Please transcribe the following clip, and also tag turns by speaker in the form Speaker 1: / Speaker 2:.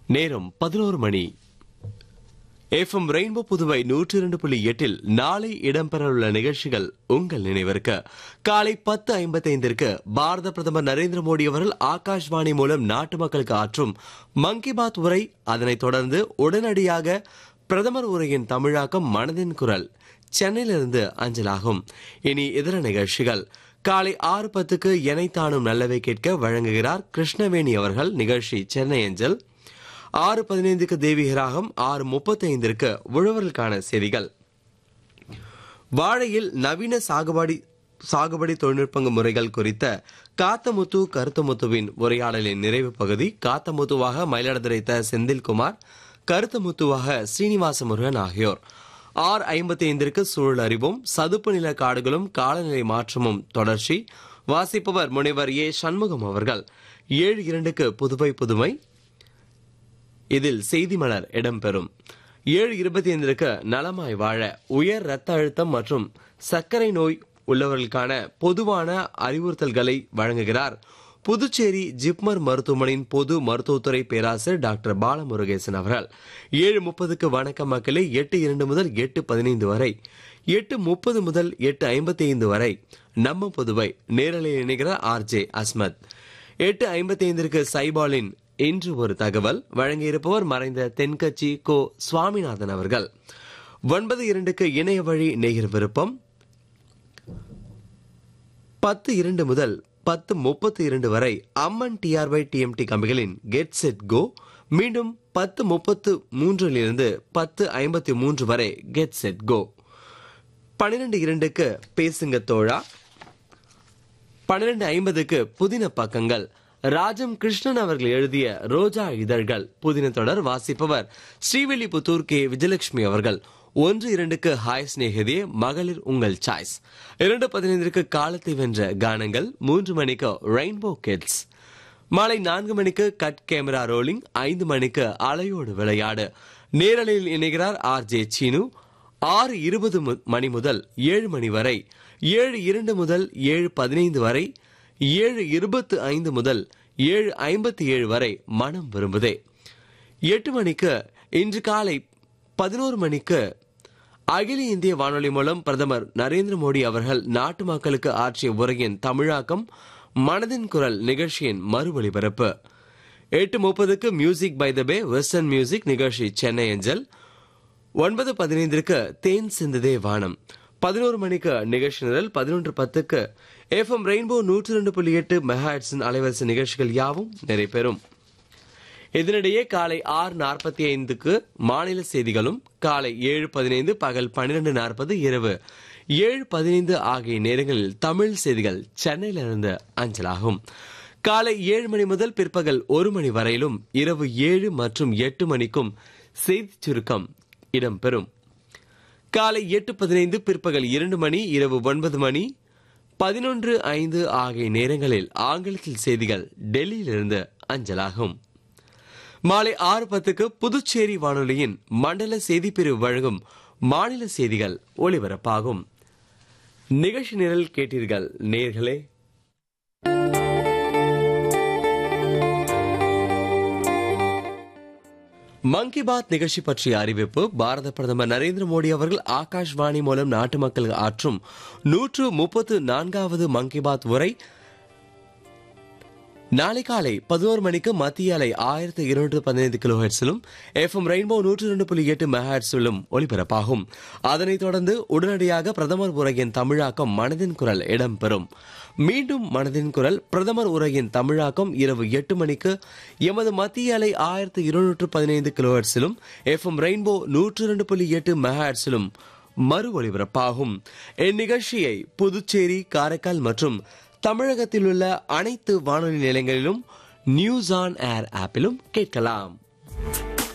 Speaker 1: நேரம் பதினோரு மணி FM rainbow Puduvai நூற்றி இரண்டு புள்ளி எட்டில் நாளை இடம்பெறவுள்ள நிகழ்ச்சிகள் உங்கள் நினைவிற்கு காலை பத்து ஐம்பத்தைந்திற்கு பாரத பிரதமர் நரேந்திர மோடி அவர்கள் ஆகாஷ்வாணி மூலம் நாட்டு மக்களுக்கு ஆற்றும் மன் கி பாத் உரை அதனைத் தொடர்ந்து உடனடியாக பிரதமர் உரையின் தமிழாக்கம் மனதின் குரல் சென்னையிலிருந்து அஞ்சலாகும் இனி இதர நிகழ்ச்சிகள் காலை ஆறு பத்துக்கு எனைத்தானும் நல்லவை கேட்க வழங்குகிறார் கிருஷ்ணவேணி அவர்கள் நிகழ்ச்சி சென்னை அஞ்சல் ஆறு பதினைந்துக்கு தேவிகராகம் ஆறு முப்பத்தைந்திற்கு உழவர்களுக்கான செய்திகள் வாழையில் நவீன சாகுபடி சாகுபடி தொழில்நுட்ப முறைகள் குறித்த காத்தமுத்து கருத்தமுத்துவின் உரையாடலின் நிறைவு பகுதி காத்தமுத்துவாக மயிலாடுதுறை த செந்தில்குமார் கருத்தமுத்துவாக ஸ்ரீனிவாச முருகன் ஆகியோர் ஆர் ஐம்பத்தி ஐந்திற்கு சூழல் அறிவும் சதுப்பு நில காடுகளும் காலநிலை மாற்றமும் தொடர்ச்சி வாசிப்பவர் முனைவர் ஏ சண்முகம் அவர்கள் ஏழு இரண்டுக்கு புதுவை புதுமை இதில் செய்தி மலர் இடம்பெறும் ஏழு இருபத்தி ஐந்திற்கு நலமாய் வாழ உயர் இரத்த அழுத்தம் மற்றும் சர்க்கரை நோய் உள்ளவர்களுக்கான பொதுவான அறிவுறுத்தல்களை வழங்குகிறார் புதுச்சேரி ஜிப்மர் மருத்துவமனையின் பொது மருத்துவத்துறை பேராசிரியர் டாக்டர் பாலமுருகேசன் அவர்கள் ஏழு முப்பதுக்கு வணக்கம் மக்களே எட்டு இரண்டு முதல் எட்டு பதினைந்து வரை எட்டு முப்பது முதல் எட்டு ஐம்பத்தி ஐந்து வரை நம்ம புதுவை நேரலையில் இணைகிறார் ஆர் ஜே அஸ்மத் எட்டு ஐம்பத்தி ஐந்திற்கு சைபாலின் இன்று ஒரு தகவல் வழங்கியிருப்பவர் மறைந்த தென்கட்சி கோ சுவாமிநாதன் அவர்கள் ஒன்பது இரண்டுக்கு இணைய வழி நேயர் விருப்பம் பத்து இரண்டு முதல் பத்து முப்பத்தி இரண்டு வரை அம்மன் டிஆர்ஒய் டிஎம்டி கம்பிகளின் கெட் செட் கோ மீண்டும் பத்து முப்பத்து மூன்றிலிருந்து பத்து ஐம்பத்தி மூன்று வரை கெட் செட் கோ பன்னிரண்டு இரண்டுக்கு பேசுங்க தோழா பன்னிரண்டு ஐம்பதுக்கு புதின பக்கங்கள் ராஜம் கிருஷ்ணன் அவர்கள் எழுதிய ரோஜா இதழ்கள் புதின தொடர் வாசிப்பவர் ஸ்ரீவில்லிபுத்தூர் கே விஜயலட்சுமி அவர்கள் ஒன்று இரண்டுக்கு ஹாய் ஸ்நேகிதே மகளிர் உங்கள் சாய்ஸ் இரண்டு பதினைந்திற்கு காலத்தை வென்ற கானங்கள் மூன்று மணிக்கு ரெயின்போ கிட்ஸ் மாலை நான்கு மணிக்கு கட் கேமரா ரோலிங் ஐந்து மணிக்கு அலையோடு விளையாடு நேரலையில் இணைகிறார் ஆர் ஜே சீனு ஆறு இருபது மு- மணி முதல் ஏழு மணி வரை ஏழு இரண்டு முதல் ஏழு பதினைந்து வரை ஏழு இருபத்து ஐந்து முதல் ஏழு ஐம்பத்தி ஏழு வரை மனம் விரும்புதே எட்டு மணிக்கு இன்று காலை பதினோரு மணிக்கு அகில இந்திய வானொலி மூலம் பிரதமர் நரேந்திர மோடி அவர்கள் நாட்டு மக்களுக்கு ஆற்றிய உரையின் தமிழாக்கம் மனதின் குரல் நிகழ்ச்சியின் மறு ஒலிபரப்பு எட்டு முப்பதுக்கு music by the bay western music நிகழ்ச்சி சென்னை அஞ்சல் ஒன்பது பதினைந்திற்கு தேன் சிந்ததே வானம் பதினோரு மணிக்கு நிகழ்ச்சி நிரல் பதினொன்று பத்துக்கு எஃப்எம் ரெயின்போ நூற்றி ரெண்டு புள்ளி எட்டு மெகாட்ஸின் அலைவரிசை நிகழ்ச்சிகள் யாவும் நிறைவேறும் இதனிடையே காலை ஆறு நாற்பத்தி ஐந்துக்கு மாநில செய்திகளும் காலை ஏழு பதினைந்து பகல் பன்னிரண்டு நாற்பது இரவு ஏழு பதினைந்து ஆகிய நேரங்களில் தமிழ் செய்திகள் சென்னையிலிருந்து அஞ்சலாகும் காலை ஏழு மணி முதல் பிற்பகல் ஒரு மணி வரையிலும் இரவு ஏழு மற்றும் எட்டு மணிக்கும் செய்திச் சுருக்கம் இடம்பெறும் காலை எட்டு பதினைந்து பிற்பகல் இரண்டு மணி இரவு ஒன்பது மணி பதினொன்று ஐந்து ஆகிய நேரங்களில் ஆங்கிலத்தில் செய்திகள் டெல்லியிலிருந்து அஞ்சலாகும் மாலை ஆறு பத்துக்கு புதுச்சேரி வானொலியின் மண்டல செய்திப்பிரிவு வழங்கும் மாநில செய்திகள் ஒலிபரப்பாகும் நிகழ்ச்சி நிரல் கேட்டீர்கள் நேர்களே மன் கி பாத் நிகழ்ச்சி பற்றிய அறிவிப்பு பாரத பிரதமர் நரேந்திர மோடி அவர்கள் ஆகாஷ்வாணி மூலம் நாட்டு மக்களுக்கு ஆற்றும் நூற்று முப்பத்து நான்காவது மன் கி பாத் உரை நாளை காலை பதினோரு மணிக்கு மத்திய அலை ஆயிரத்தி இருநூற்று பதினைந்து கிலோ ஹெட்ஸிலும் எஃப்எம் ரெயின்போ நூற்று இரண்டு புள்ளி எட்டு மெகாஹெட்ஸிலும் ஒலிபரப்பாகும் அதனைத் தொடர்ந்து உடனடியாக பிரதமர் உரையின் தமிழாக்கம் மனதின் குரல் இடம்பெறும் மீண்டும் மனதின் குரல் பிரதமர் உரையின் தமிழாக்கம் இரவு எட்டு மணிக்கு எமது மத்திய அலை ஆயிரத்தி இருநூற்று பதினைந்து கிலோ ஹெட்ஸிலும் எஃப்எம் ரெயின்போ நூற்று இரண்டு புள்ளி எட்டு மெகாஹெட்ஸிலும் மறு ஒலிபரப்பாகும் இந்நிகழ்ச்சியை புதுச்சேரி காரைக்கால் மற்றும் தமிழகத்தில் உள்ள அனைத்து வானொலி நிலையங்களிலும் நியூஸ் ஆன் ஏர் ஆப்பிலும் கேட்கலாம்